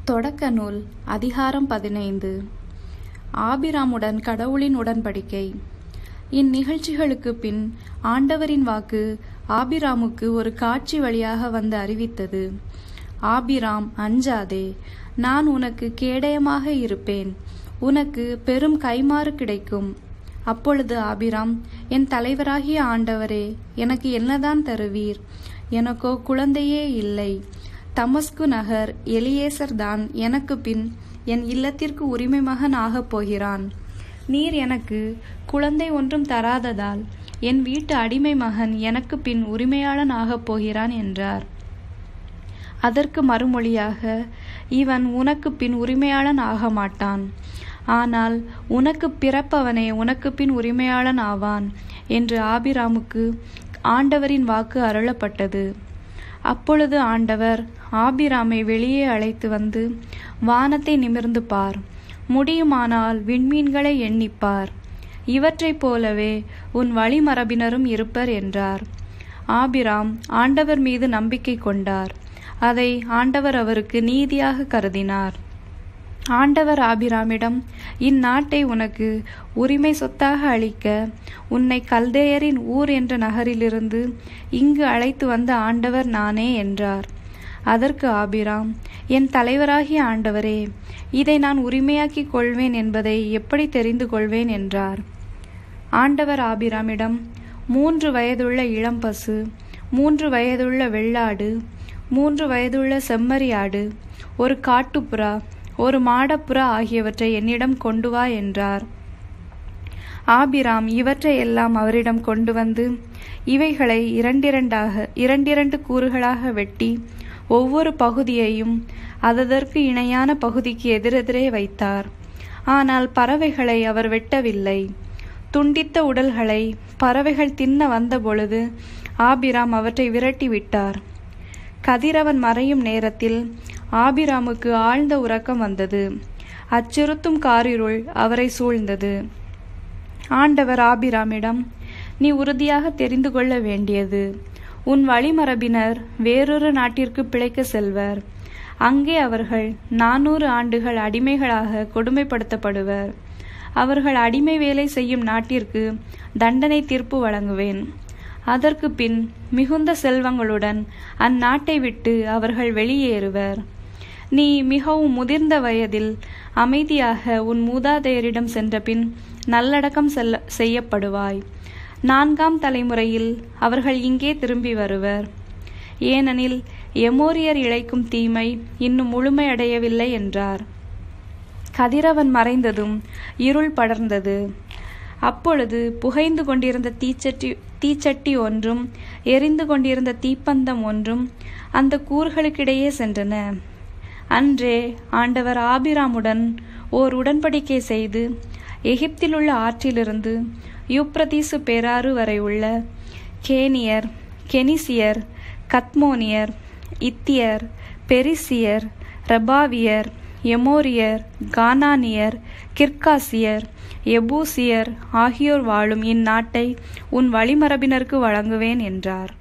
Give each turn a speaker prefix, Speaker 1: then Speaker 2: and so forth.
Speaker 1: தொடக்க நூல் அதிகாரம் பதினைந்து ஆபிராமுடன் கடவுளின் உடன்படிக்கை இந்நிகழ்ச்சிகளுக்கு பின் ஆண்டவரின் வாக்கு ஆபிராமுக்கு ஒரு காட்சி வழியாக வந்து அறிவித்தது ஆபிராம் அஞ்சாதே நான் உனக்கு கேடயமாக இருப்பேன் உனக்கு பெரும் கைமாறு கிடைக்கும் அப்பொழுது ஆபிராம் என் தலைவராகிய ஆண்டவரே எனக்கு என்னதான் தருவீர் எனக்கோ குழந்தையே இல்லை தமஸ்கு நகர் எலியேசர் தான் எனக்கு பின் என் இல்லத்திற்கு உரிமை மகன் ஆகப் போகிறான் நீர் எனக்கு குழந்தை ஒன்றும் தராததால் என் வீட்டு அடிமை மகன் எனக்கு பின் உரிமையாளன் ஆகப் போகிறான் என்றார் அதற்கு மறுமொழியாக இவன் உனக்கு பின் உரிமையாளன் ஆக மாட்டான் ஆனால் உனக்கு பிறப்பவனே உனக்கு பின் உரிமையாளன் ஆவான் என்று ஆபிராமுக்கு ஆண்டவரின் வாக்கு அருளப்பட்டது அப்பொழுது ஆண்டவர் ஆபிராமை வெளியே அழைத்து வந்து வானத்தை நிமிர்ந்து பார் முடியுமானால் விண்மீன்களை எண்ணிப்பார் இவற்றைப் போலவே உன் வழிமரபினரும் இருப்பர் என்றார் ஆபிராம் ஆண்டவர் மீது நம்பிக்கை கொண்டார் அதை ஆண்டவர் அவருக்கு நீதியாக கருதினார் ஆண்டவர் ஆபிராமிடம் இந்நாட்டை உனக்கு உரிமை சொத்தாக அளிக்க உன்னை கல்தேயரின் ஊர் என்ற நகரிலிருந்து இங்கு அழைத்து வந்த ஆண்டவர் நானே என்றார் அதற்கு ஆபிராம் என் தலைவராகிய ஆண்டவரே இதை நான் உரிமையாக்கிக் கொள்வேன் என்பதை எப்படி தெரிந்து கொள்வேன் என்றார் ஆண்டவர் ஆபிராமிடம் மூன்று வயதுள்ள இளம்பசு மூன்று வயதுள்ள வெள்ளாடு மூன்று வயதுள்ள செம்மறியாடு ஒரு காட்டுப்புறா ஒரு மாடப்புறா ஆகியவற்றை என்னிடம் கொண்டு வா என்றார் ஆபிராம் இவற்றை எல்லாம் அவரிடம் கொண்டு வந்து இவைகளை இரண்டிரண்டாக இரண்டிரண்டு கூறுகளாக வெட்டி ஒவ்வொரு பகுதியையும் அததற்கு இணையான பகுதிக்கு எதிரெதிரே வைத்தார் ஆனால் பறவைகளை அவர் வெட்டவில்லை துண்டித்த உடல்களை பறவைகள் தின்ன வந்தபொழுது ஆபிராம் அவற்றை விரட்டி விட்டார் கதிரவன் மறையும் நேரத்தில் ஆபிராமுக்கு ஆழ்ந்த உறக்கம் வந்தது அச்சுறுத்தும் காரிருள் அவரை சூழ்ந்தது ஆண்டவர் ஆபிராமிடம் நீ உறுதியாக தெரிந்து கொள்ள வேண்டியது உன் வழிமரபினர் வேறொரு நாட்டிற்கு பிழைக்க செல்வர் அங்கே அவர்கள் நானூறு ஆண்டுகள் அடிமைகளாக கொடுமைப்படுத்தப்படுவர் அவர்கள் அடிமை வேலை செய்யும் நாட்டிற்கு தண்டனை தீர்ப்பு வழங்குவேன் அதற்கு பின் மிகுந்த செல்வங்களுடன் அந்நாட்டை விட்டு அவர்கள் வெளியேறுவர் நீ மிகவும் முதிர்ந்த வயதில் அமைதியாக உன் மூதாதையரிடம் சென்ற பின் நல்லடக்கம் செல்ல செய்யப்படுவாய் நான்காம் தலைமுறையில் அவர்கள் இங்கே திரும்பி வருவர் ஏனெனில் எமோரியர் இழைக்கும் தீமை இன்னும் முழுமையடையவில்லை என்றார் கதிரவன் மறைந்ததும் இருள் படர்ந்தது அப்பொழுது புகைந்து கொண்டிருந்த தீச்சட்டி தீச்சட்டி ஒன்றும் எரிந்து கொண்டிருந்த தீப்பந்தம் ஒன்றும் அந்த கூறுகளுக்கிடையே சென்றன அன்றே ஆண்டவர் ஆபிராமுடன் ஓர் உடன்படிக்கை செய்து எகிப்திலுள்ள ஆற்றிலிருந்து யூப்ரதீசு பேராறு வரை உள்ள கேனியர் கெனிசியர் கத்மோனியர் இத்தியர் பெரிசியர் ரபாவியர் எமோரியர் கானானியர் கிர்காசியர் எபூசியர் ஆகியோர் வாழும் இந்நாட்டை உன் வழிமரபினருக்கு வழங்குவேன் என்றார்